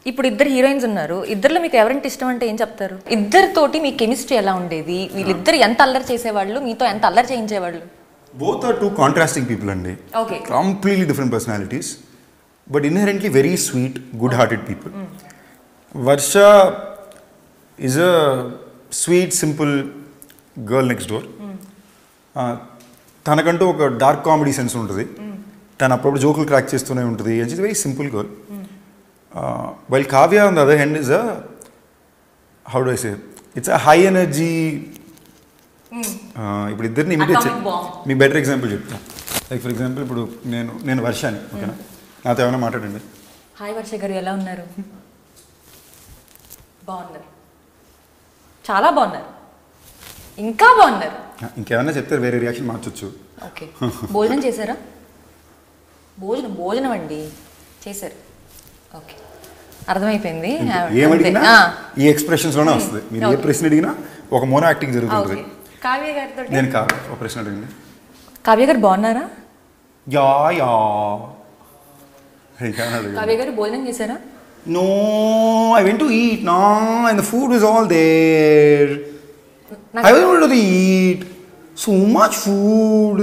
ఇప్పుడు ఇద్దరు హీరోయిన్స్ ఉన్నారు ఇద్దరిలో మీకు ఎవరంటే ఇష్టం అంటే ఏం చెప్తారు ఇద్దరితోటి మీ కెమిస్ట్రీ ఎలా ఉండేది వీళ్ళిద్దరు ఎంత అల్లరి చేసేవాళ్ళు మీతో ఎంత అల్లరి చేయించేవాళ్ళు both are two contrasting people అండి okay completely different personalities but inherently very sweet good hearted people Varsha is a sweet simple girl next door తనకంటూ ఒక డార్క్ కామెడీ సెన్స్ ఉంటుంది తను అప్పుడప్పుడు జోకులు క్రాక్ చేస్తూనే ఉంటుంది and is very simple girl while Kavya on the other hand is a how do I say it's a high energy ఇప్పుడు ఇద్దరిని ఇమిటేట్ Atomic bomb. మీ బెటర్ ఎగ్జాంపుల్ చెప్తాను లైక్ ఫర్ ఎగ్జాంపుల్ ఇప్పుడు నేను నేను వర్షాన్ని ఓకేనా నాతో ఏమైనా మాట్లాడండి హాయ్ వర్ష గారు ఎలా ఉన్నారు బాగున్నారు చాలా బాగున్నారు ఇంకా బాగున్నారు ఇంకేమైనా చెప్తే వేరే రియాక్షన్ మార్చొచ్చు ఓకే భోజనం చేశారా భోజనం భోజనం అండి చేశారు ఓకే అర్థమైపోయింది ఏమడిగినా ఆ, ఈ ఎక్స్ప్రెషన్స్ లోనే వస్తుంది మీరు ఏ Okay. ప్రశ్న అడిగినా ఒక మోనో యాక్టింగ్ ఓకే జరుగుతుంటుంది కావ్య గారితో నేను కాదు ఒక ప్రశ్న అడిగింది కావ్య గారు బాగున్నారా యా యా ఇంకేమైనా అడిగింది కావ్య గారు భోజనం చేశారా No, I went to eat, no, and the food was all there. నాకు- I was able to eat. So much food.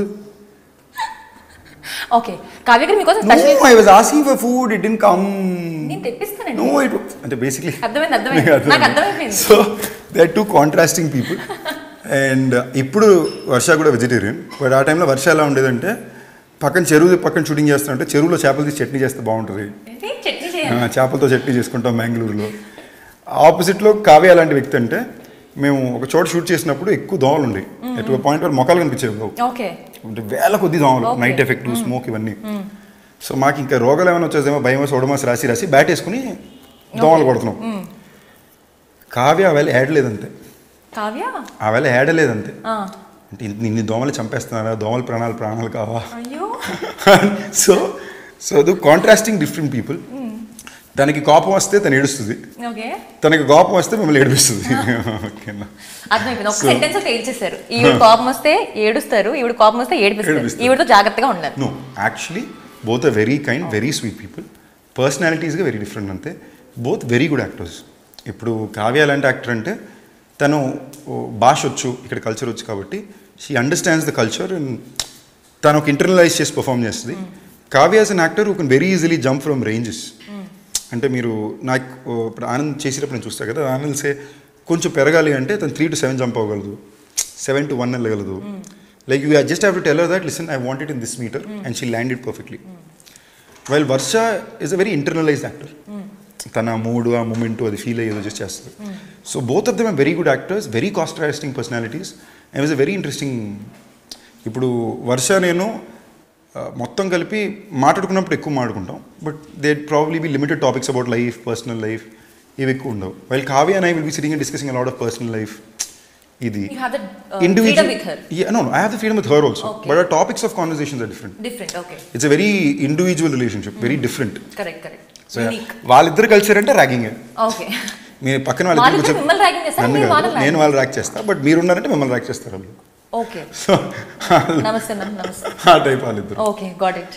Okay Kavya గారు మీకోసం No, special I was asking for food, it didn't come. నేను తెప్పిస్తానండి No, it అంటే basically అర్థమైంది అర్థమైంది నాకు అర్థమైపోయింది so they are two contrasting people and ఇప్పుడు వర్ష కూడా వెజిటేరియన్ బట్ ఆ టైంలో వర్ష ఎలా ఉండేదంటే పక్కన చెరువు పక్కన షూటింగ్ చేస్తుంటే చెరువులో చేపలు తీసి చట్నీ చేస్తే బాగుంటుంది ఏంటి? చట్నీ ఆ, చేయాలి చేపలతో చట్నీ చేసుకుంటాం బెంగళూరులో ఆపోజిట్లో కావ్య అలాంటి వ్యక్తి అంటే మేము ఒక చోట షూట్ చేసినప్పుడు ఎక్కువ దోమలు ఉండేవి ఎటు పాయింట్ వరకు మొక్కలు కనిపించేవి కావు. ఓకే అంటే వేల కొద్ది దోమలు Okay. నైట్ ఎఫెక్ట్ స్మోక్ ఇవన్నీ సో మాకు ఇంకా రోగాలు ఏమైనా వచ్చేదేమో భయం సోడమాస్ రాసి రాసి బ్యాట్ వేసుకుని దోమలు కొడుతున్నాం కావ్య ఆ వేళ ఏడలేదంతే కావ్య ఆ వేళ ఏడలేదంతే ఆ, అంటే ఇన్ని- ఇన్ని దోమలు చంపేస్తున్నారా దోమల ప్రాణాలు ప్రాణాలు కావా అయ్యో so so two contrasting different people తనకి కోపం వస్తే తను ఏడుస్తుంది ఓకే తనకి కోపం వస్తే మిమ్మల్ని ఏడిపిస్తుంది ఓకేనా అర్థమైపోయింది ఒక So- సెంటెన్స్ తేల్చేశారు ఈవిడ కోపం వస్తే ఏడుస్తారు ఈవిడ కోపం వస్తే ఏడిపిస్తారు ఏడిపిస్తారు. ఈవిడతో జాగ్రత్తగా ఉండాలి no actually both a very kind very sweet people పర్సనాలిటీస్గా వెరీ డిఫరెంట్ అంతే బోత్ వెరీ గుడ్ యాక్టర్స్ ఇప్పుడు కావ్య ఎలాంటి యాక్టర్ అంటే తను ఓ, భాష వచ్చు ఇక్కడ కల్చర్ వచ్చు కాబట్టి she understands the culture and తను ఒక ఇంటర్నలైజ్ చేసి పర్ఫామ్ చేస్తుంది Kavya as an actor can very easily jump from ranges అంటే మీరు నాకు ఓ, ఇప్పుడు ఆనంద్ చేసేటప్పుడు నేను చూస్తాను కదా ఆనంద్ సే కొంచెం పెరగాలి అంటే తను త్రీ టు సెవెన్ జంప్ అవ్వగలదు సెవెన్ టు వన్ వెళ్ళగలదు like you just have to tell that listen I want it in this metre and she land it perfectly while Varsha is a very internalised actor తన మూడు ఆ moment అది feel అయ్యేదో just చేస్తుంది so both of them are very good actors very contrasting personalities and was a very interesting ఇప్పుడు వర్ష నేను ఆ, మొత్తం కలిపి మాట్లాడుకున్నప్పుడు ఎక్కువ మాట్లాడుకుంటాం but they probably be limited topics about life personal life ఇవి ఎక్కువ ఉండవు while Kavya and I will be sitting and discussing a lot of personal life ఇది You have that, uh, freedom with her. Yeah, no, no, I have the freedom with her also. Okay. But our topics of conversations are different. Different okay It's a very individual relationship, very different. Correct correct so unique వాళ్ళిద్దరు కలిసారు అంటే ragging okay మీ పక్కన వాళ్ళిద్దరు వాళ్ళిద్దరు కూర్చో- మిమ్మల్ని ragging చేస్తారా? నన్ను మీరు కాదు, వాళ్ళని నేను వాళ్ళు ర్యాక్ చేస్తా బట్ మీరు ఉన్నారంటే మిమ్మల్ని ర్యాక్ చేస్తారు వాళ్ళు ఓకే సో నమస్తే మ్యామ్ నమస్తే ఆ టైప్ వాళ్ళిద్దరు okay got it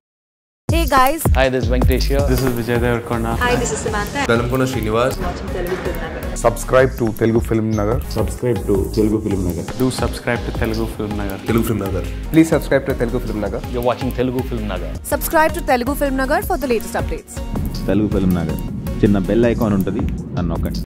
Hey guys, Hi, this is Venkatesh here. This is Vijay Devarkonda. hi, this is Samantha. Velankonda Srinivas subscribe to Telugu Film Nagar. Subscribe to Telugu Film Nagar. Do subscribe to Telugu Film Nagar. Telugu Film Nagar Please subscribe to Telugu Film Nagar. You're watching Telugu Film Nagar. Subscribe to Telugu Film Nagar for the latest updates. Telugu Film Nagar చిన్న bell icon ఉంటుంది అని నొక్కండి